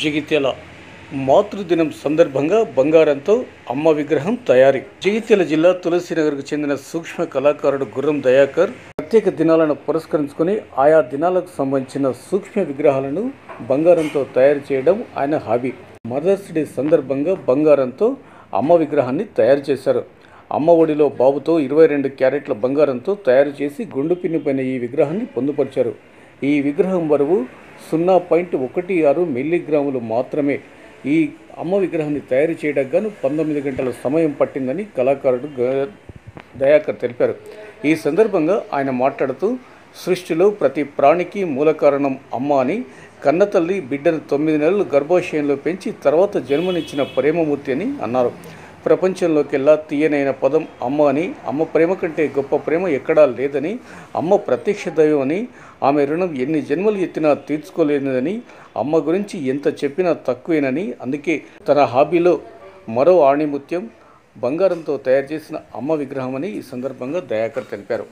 జగిత్యాల మాతృదినం సందర్భంగా బంగారంతో అమ్మ విగ్రహం తయారీ జగిత్యాల జిల్లా తులసినగర్కు చెందిన సూక్ష్మ కళాకారుడు గుర్రం దయాకర్ ప్రత్యేక దినాలను పురస్కరించుకొని ఆయా దినాలకు సంబంధించిన సూక్ష్మ విగ్రహాలను బంగారంతో తయారు చేయడం ఆయన హాబీ మదర్స్ డే సందర్భంగా బంగారంతో అమ్మ విగ్రహాన్ని తయారు చేశారు అమ్మ ఒడిలో బాబుతో ఇరవై రెండు క్యారెట్ల బంగారంతో తయారు చేసి గుండు పిన్నిపోయిన ఈ విగ్రహాన్ని పొందుపరిచారు ఈ విగ్రహం బరువు సున్నా పాయింట్ ఒకటి ఆరు మిల్లీగ్రాములు మాత్రమే ఈ అమ్మ విగ్రహాన్ని తయారు చేయడానికి గాను పంతొమ్మిది గంటల సమయం పట్టిందని కళాకారుడు గ- దయాకర్ తెలిపారు ఈ సందర్భంగా ఆయన మాట్లాడుతూ సృష్టిలో ప్రతి ప్రాణికి మూల కారణం అమ్మ అని కన్నతల్లి బిడ్డను తొమ్మిది నెలలు గర్భాశయంలో పెంచి తర్వాత జన్మనిచ్చిన ప్రేమమూర్తి అని అన్నారు ప్రపంచంలోకెల్లా తీయనైన పదం అమ్మ అని అమ్మ ప్రేమ కంటే గొప్ప ప్రేమ ఎక్కడా లేదని అమ్మ ప్రత్యక్ష దైవం అని ఆమె రుణం ఎన్ని జన్మలు ఎత్తినా తీర్చుకోలేనిదని అమ్మ గురించి ఎంత చెప్పినా తక్కువేనని అందుకే తన హాబీలో మరో ఆణిముత్యం బంగారంతో తయారు చేసిన అమ్మ విగ్రహమని ఈ సందర్భంగా దయాకర్ తెలిపారు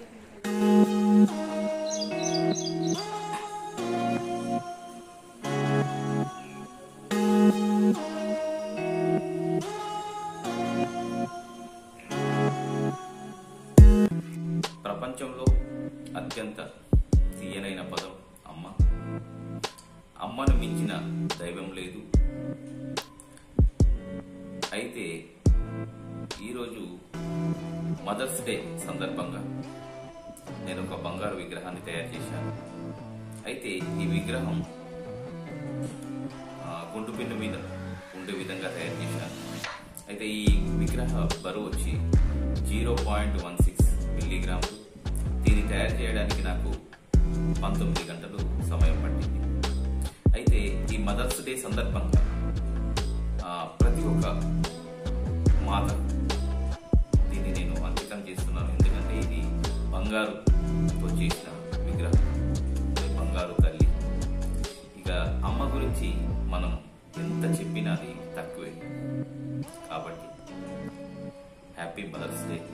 ప్రపంచంలో అత్యంత తీయనైన పదం అమ్మ అమ్మను మించిన దైవం లేదు అయితే ఈరోజు మదర్స్ డే సందర్భంగా నేను ఒక బంగారు విగ్రహాన్ని తయారు చేశాను అయితే ఈ విగ్రహం ఆ, గుండు పిన్ను మీద ఉండే విధంగా తయారు చేశాను అయితే ఈ విగ్రహ బరువు వచ్చి జీరో పాయింట్ వన్ సిక్స్ మిల్లీగ్రాములు దీన్ని తయారు చేయడానికి నాకు పంతొమ్మిది గంటలు సమయం పట్టింది అయితే ఈ మదర్స్ డే సందర్భంగా ఆ, ప్రతి ఒక్క మాత దీన్ని నేను అంకితం చేస్తున్నాను ఎందుకంటే ఇది బంగారుతో చేసిన విగ్రహం ఇది బంగారు తల్లి ఇక అమ్మ గురించి మనం ఎంత చెప్పినా అది తక్కువే కాబట్టి హ్యాపీ మదర్స్ డే